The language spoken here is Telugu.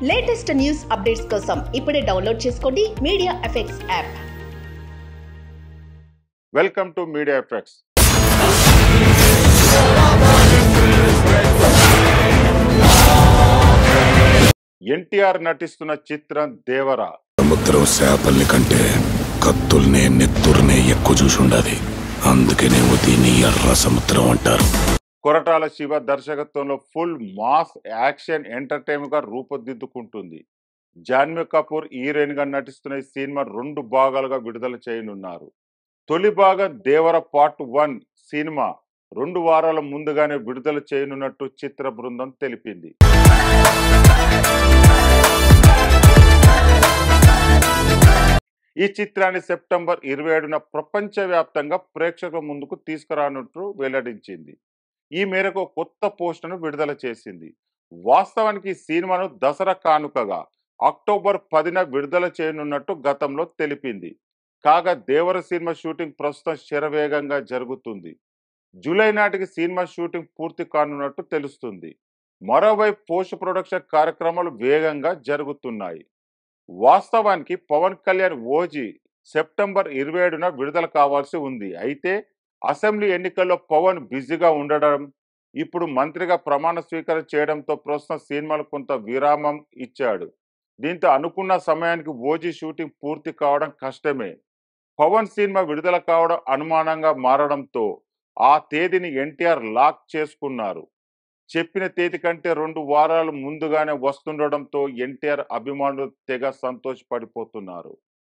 లేటెస్ట్ న్యూస్ అప్డేట్స్ కోసం ఇప్పుడే డౌన్లోడ్ చేసుకోండి media effects app welcome to media effects NTR నటిస్తున్న చిత్రం దేవరా సముద్రం చేపల్ని కంటే కత్తుల్నే నెత్తుర్నే ఎక్కువ చూసుండాది అందుకనేమో దీన్ని ఎర్ర సముద్రం అంటారు కొరటాల శివ దర్శకత్వంలో ఫుల్ మాస్ యాక్షన్ ఎంటర్టైన్ గా రూపుదిద్దుకుంటుంది జాన్వీ కపూర్ హీరోయిన్ గా నటిస్తున్న ఈ సినిమా రెండు భాగాలుగా విడుదల చేయనున్నారు తొలి భాగం దేవర పార్ట్ వన్ సినిమా రెండు వారాల ముందుగానే విడుదల చేయనున్నట్టు చిత్ర బృందం తెలిపింది ఈ చిత్రాన్ని సెప్టెంబర్ ఇరవై ఏడున ప్రపంచవ్యాప్తంగా ప్రేక్షకుల ముందుకు తీసుకురానున్నట్టు వెల్లడించింది ఈ మేరకు కొత్త పోస్టును విడుదల చేసింది వాస్తవానికి ఈ సినిమాను దసరా కానుకగా అక్టోబర్ పదిన విడుదల చేయనున్నట్టు గతంలో తెలిపింది కాగా దేవర సినిమా షూటింగ్ ప్రస్తుతం శరవేగంగా జరుగుతుంది జూలై నాటికి సినిమా షూటింగ్ పూర్తి కానున్నట్టు తెలుస్తుంది మరోవైపు పోస్ట్ ప్రొడక్షన్ కార్యక్రమాలు వేగంగా జరుగుతున్నాయి వాస్తవానికి పవన్ కళ్యాణ్ ఓజీ సెప్టెంబర్ ఇరవై ఏడున విడుదల కావాల్సి ఉంది అయితే అసెంబ్లీ ఎన్నికల్లో పవన్ బిజీగా ఉండడం ఇప్పుడు మంత్రిగా ప్రమాణ స్వీకారం చేయడంతో ప్రస్తుతం సినిమాలు కొంత విరామం ఇచ్చాడు దీంతో అనుకున్న సమయానికి ఓజీ షూటింగ్ పూర్తి కావడం కష్టమే పవన్ సినిమా విడుదల కావడం అనుమానంగా మారడంతో ఆ తేదీని ఎన్టీఆర్ లాక్ చేసుకున్నారు చెప్పిన తేదీ కంటే రెండు వారాలు ముందుగానే వస్తుండడంతో ఎన్టీఆర్ అభిమానులు తెగ సంతోషపడిపోతున్నారు